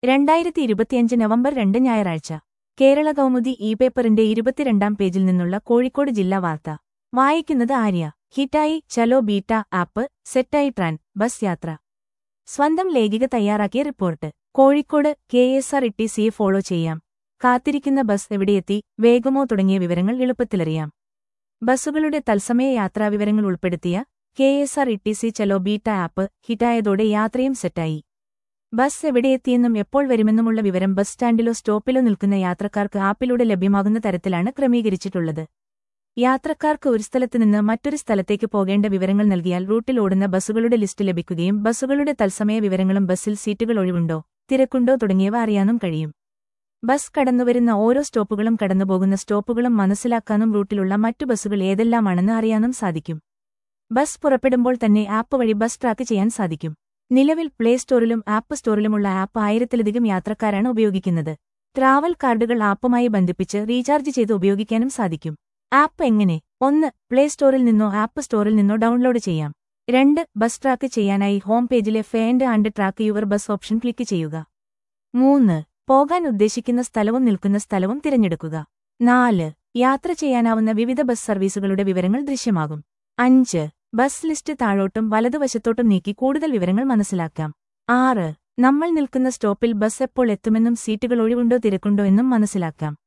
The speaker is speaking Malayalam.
രണ്ടായിരത്തി ഇരുപത്തിയഞ്ച് നവംബർ രണ്ട് ഞായറാഴ്ച കേരള കൗമുദി ഇ പേപ്പറിന്റെ ഇരുപത്തിരണ്ടാം പേജിൽ നിന്നുള്ള കോഴിക്കോട് ജില്ലാ വാർത്ത വായിക്കുന്നത് ആര്യ ഹിറ്റായി ചലോ ബീറ്റ ആപ്പ് സെറ്റായി ട്രാൻ ബസ് യാത്ര സ്വന്തം ലേഖിക തയ്യാറാക്കിയ report Kozhikode K S R E സിയെ ഫോളോ ചെയ്യാം കാത്തിരിക്കുന്ന ബസ് എവിടെയെത്തി വേഗമോ തുടങ്ങിയ വിവരങ്ങൾ എളുപ്പത്തിലറിയാം ബസ്സുകളുടെ തത്സമയ യാത്രാവിവരങ്ങൾ ഉൾപ്പെടുത്തിയ K S R T C Chalo ചലോ ബീറ്റ ആപ്പ് ഹിറ്റായതോടെ യാത്രയും സെറ്റായി ബസ് എവിടെയെത്തിയെന്നും എപ്പോൾ വരുമെന്നുമുള്ള വിവരം ബസ് സ്റ്റാൻഡിലോ സ്റ്റോപ്പിലോ നിൽക്കുന്ന യാത്രക്കാർക്ക് ആപ്പിലൂടെ ലഭ്യമാകുന്ന തരത്തിലാണ് ക്രമീകരിച്ചിട്ടുള്ളത് യാത്രക്കാർക്ക് ഒരു സ്ഥലത്ത് നിന്ന് മറ്റൊരു സ്ഥലത്തേക്ക് പോകേണ്ട വിവരങ്ങൾ നൽകിയാൽ റൂട്ടിൽ ഓടുന്ന ബസ്സുകളുടെ ലിസ്റ്റ് ലഭിക്കുകയും ബസ്സുകളുടെ തത്സമയ വിവരങ്ങളും ബസ്സിൽ സീറ്റുകൾ ഒഴിവുണ്ടോ തിരക്കുണ്ടോ തുടങ്ങിയവ അറിയാനും കഴിയും ബസ് കടന്നുവരുന്ന ഓരോ സ്റ്റോപ്പുകളും കടന്നുപോകുന്ന സ്റ്റോപ്പുകളും മനസ്സിലാക്കാനും റൂട്ടിലുള്ള മറ്റു ബസ്സുകൾ ഏതെല്ലാമാണെന്ന് അറിയാനും സാധിക്കും ബസ് പുറപ്പെടുമ്പോൾ തന്നെ ആപ്പ് വഴി ബസ് ട്രാക്ക് ചെയ്യാൻ സാധിക്കും നിലവിൽ പ്ലേ സ്റ്റോറിലും ആപ്പ് സ്റ്റോറിലുമുള്ള ആപ്പ് ആയിരത്തിലധികം യാത്രക്കാരാണ് ഉപയോഗിക്കുന്നത് ട്രാവൽ കാർഡുകൾ ആപ്പുമായി ബന്ധിപ്പിച്ച് റീചാർജ് ചെയ്ത് ഉപയോഗിക്കാനും സാധിക്കും ആപ്പ് എങ്ങനെ ഒന്ന് പ്ലേ സ്റ്റോറിൽ നിന്നോ ആപ്പ് സ്റ്റോറിൽ നിന്നോ ഡൗൺലോഡ് ചെയ്യാം രണ്ട് ബസ് ട്രാക്ക് ചെയ്യാനായി ഹോം പേജിലെ find and track your bus option click ചെയ്യുക മൂന്ന് പോകാൻ ഉദ്ദേശിക്കുന്ന സ്ഥലവും നിൽക്കുന്ന സ്ഥലവും തിരഞ്ഞെടുക്കുക നാല് യാത്ര ചെയ്യാനാവുന്ന വിവിധ ബസ് സർവീസുകളുടെ വിവരങ്ങൾ ദൃശ്യമാകും അഞ്ച് ബസ് ലിസ്റ്റ് താഴോട്ടും വലതുവശത്തോട്ടും നീക്കി കൂടുതൽ വിവരങ്ങൾ മനസ്സിലാക്കാം ആറ് നമ്മൾ നിൽക്കുന്ന സ്റ്റോപ്പിൽ ബസ് എപ്പോൾ എത്തുമെന്നും സീറ്റുകൾ ഒഴിവുണ്ടോ തിരക്കുണ്ടോ എന്നും മനസ്സിലാക്കാം